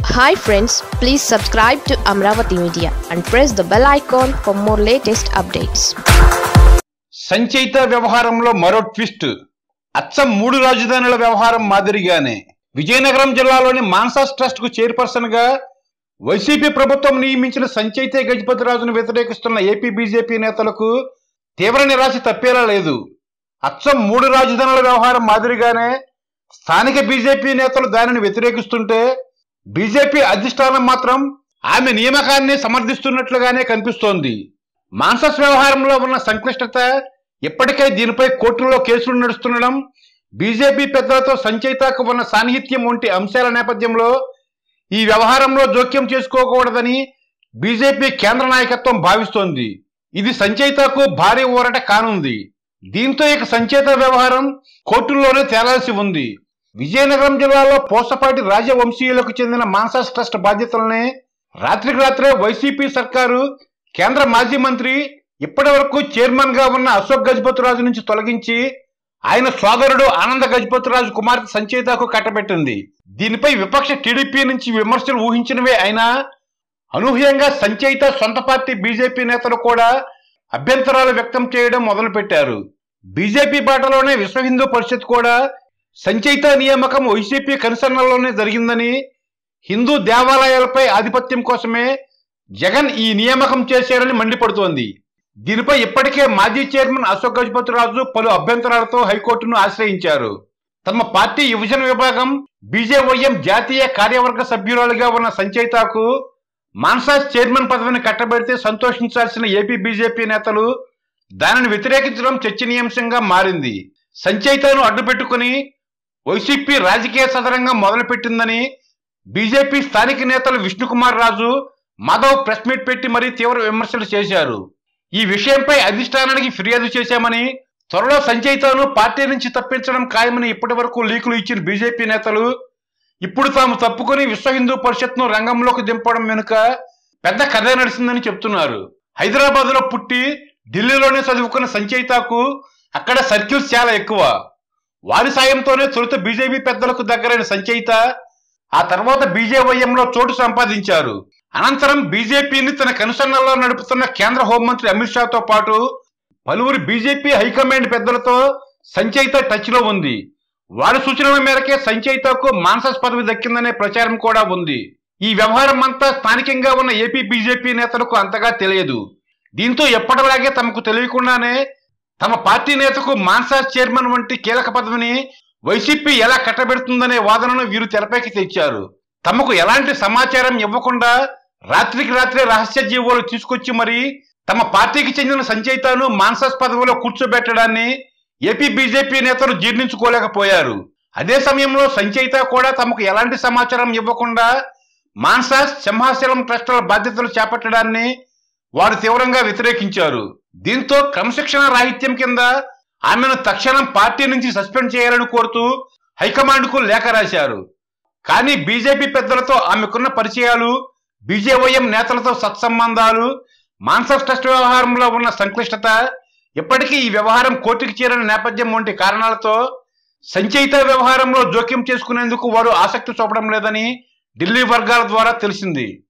hi friends please subscribe to Amaravati media and press the bell icon for more latest updates Sanchaita వ్యవహారంలో మరో twist అచ్చం మూడు రాజధానుల వ్యవహారం మాదిరిగానే విజయనగరం జిల్లాలోని మాన్సాస్ ట్రస్ట్ కు చైర్పర్సన్ గా వైసీపీ ప్రభుత్వం నియమించిన సంచయితే గజపతి రాజును వ్యతిరేకిస్తున్న ఏపీ బీజేపీ నేతలకు తీవ్ర నిరాశ తప్పేలా లేదు అచ్చం మూడు రాజధానుల వ్యవహారం మాదిరిగానే స్థానిక బీజేపీ నేతలు దానిని వ్యతిరేకిస్తుంటే బీజేపీ అధిష్టానం మాత్రం ఆమె నియామకాన్ని సమర్థిస్తున్నట్లుగానే కనిపిస్తోంది మాన్సస్ వ్యవహారంలో ఉన్న సంక్లిష్టత ఇప్పటికే దీనిపై కోర్టుల్లో కేసులు నడుస్తుండడం బీజేపీ పెద్దలతో సంచయితకు ఉన్న సాన్నిహిత్యం వంటి అంశాల నేపథ్యంలో ఈ వ్యవహారంలో జోక్యం చేసుకోకూడదని బీజేపీ కేంద్ర నాయకత్వం భావిస్తోంది ఇది సంచయితకు భారీ ఊరట కానుంది దీంతో ఇక సంచేత వ్యవహారం కోర్టుల్లోనే తేలాల్సి ఉంది విజయనగరం జిల్లాలో పోసపాటి రాజవంశీయులకు చెందిన మాన్సాస్ ట్రస్ట్ బాధ్యతలనే రాత్రికి రాత్రే వైసీపీ సర్కారు కేంద్ర మాజీ మంత్రి ఇప్పటి వరకు చైర్మన్ గా ఉన్న అశోక్ గజపతిరాజు నుంచి తొలగించి ఆయన సోదరుడు ఆనంద గజపతిరాజు కుమార్తె సంచేతకు కట్టబెట్టింది దీనిపై విపక్ష టీడీపీ నుంచి విమర్శలు ఊహించినవే అయినా అనూహ్యంగా సంచయిత సొంత పార్టీ బీజేపీ నేతలు కూడా అభ్యంతరాలు వ్యక్తం చేయడం మొదలుపెట్టారు బీజేపీ బాటలోనే విశ్వ హిందూ పరిషత్ కూడా సంచయిత నియామకం వైసీపీ కనుసన్నల్లోనే జరిగిందని హిందూ దేవాలయాలపై ఆధిపత్యం కోసమే జగన్ ఈ నియామకం చేశారని మండిపడుతోంది దీనిపై ఇప్పటికే మాజీ చైర్మన్ అశోక్ గజపతిరాజు పలు అభ్యంతరాలతో హైకోర్టును ఆశ్రయించారు తమ పార్టీ యువజన విభాగం బీజేవైఎం జాతీయ కార్యవర్గ సభ్యురాలుగా ఉన్న సంచయితకు మాన్సాస్ చైర్మన్ పదవిని కట్టబెడితే సంతోషించాల్సిన ఏపీ బీజేపీ నేతలు దానిని వ్యతిరేకించడం చర్చనీయాంశంగా మారింది సంచయితను అడ్డుపెట్టుకుని వైసీపీ రాజకీయ సదరంగం మొదలుపెట్టిందని బీజేపీ స్థానిక నేతలు విష్ణుకుమార్ రాజు మాధవ్ ప్రెస్ మీట్ పెట్టి మరీ తీవ్ర విమర్శలు చేశారు ఈ విషయంపై అధిష్టానానికి ఫిర్యాదు చేశామని త్వరలో సంచయితను పార్టీ నుంచి తప్పించడం ఖాయమని ఇప్పటి వరకు లీకులు ఇచ్చిన బీజేపీ నేతలు ఇప్పుడు తాము తప్పుకొని విశ్వ హిందూ పరిషత్ ను రంగంలోకి దింపడం వెనుక పెద్ద కథ నడిచిందని చెప్తున్నారు హైదరాబాద్ లో పుట్టి ఢిల్లీలోనే చదువుకున్న సంచయితకు అక్కడ సర్కిల్స్ చాలా ఎక్కువ వారి సాయంతోనే తొలుత బీజేపీ పెద్దలకు దగ్గరైన సంచయిత ఆ తర్వాత బీజేవైఎంలో చోటు సంపాదించారు అనంతరం బీజేపీని తన కనుసన్నల్లో నడుపుతున్న కేంద్ర హోంమంత్రి అమిత్ షాతో పాటు పలువురు బీజేపీ హైకమాండ్ పెద్దలతో సంచయిత టచ్ లో ఉంది వారి సూచనల మేరకే సంచయితకు మాన్సస్ పదవి దక్కిందనే ప్రచారం కూడా ఉంది ఈ వ్యవహారం అంతా స్థానికంగా ఉన్న ఏపీ బీజేపీ నేతలకు అంతగా తెలియదు దీంతో ఎప్పటిలాగే తమకు తెలియకుండానే తమ పార్టీ నేతకు మాన్సాస్ చైర్మన్ వంటి కీలక పదవిని వైసీపీ ఎలా కట్టబెడుతుందనే వాదనను వీరు తెరపైకి తెచ్చారు తమకు ఎలాంటి సమాచారం ఇవ్వకుండా రాత్రికి రాత్రే రహస్య జీవోలు తీసుకొచ్చి మరి తమ పార్టీకి చెందిన సంచయితను మాన్సాస్ పదవిలో కూర్చోబెట్టడాన్ని ఏపీ బీజేపీ నేతలు జీర్ణించుకోలేకపోయారు అదే సమయంలో సంచయిత కూడా తమకు ఎలాంటి సమాచారం ఇవ్వకుండా మాన్సాస్ సింహాచలం ట్రస్టుల బాధ్యతలు చేపట్టడాన్ని వారు తీవ్రంగా వ్యతిరేకించారు దీంతో క్రమశిక్షణ రాహిత్యం కింద ఆమెను తక్షణం పార్టీ నుంచి సస్పెండ్ చేయాలని కోరుతూ హైకమాండ్కు లేఖ రాశారు కానీ బీజేపీ పెద్దలతో ఆమెకున్న పరిచయాలు బీజేవైఎం నేతలతో సత్సంబంధాలు మాన్సస్ ట్రస్ట్ వ్యవహారంలో ఉన్న సంక్లిష్టత ఇప్పటికీ ఈ వ్యవహారం కోర్టుకు చేరిన నేపథ్యం వంటి కారణాలతో సంచయిత వ్యవహారంలో జోక్యం చేసుకునేందుకు వారు ఆసక్తి చూపడం లేదని ఢిల్లీ వర్గాల ద్వారా తెలిసింది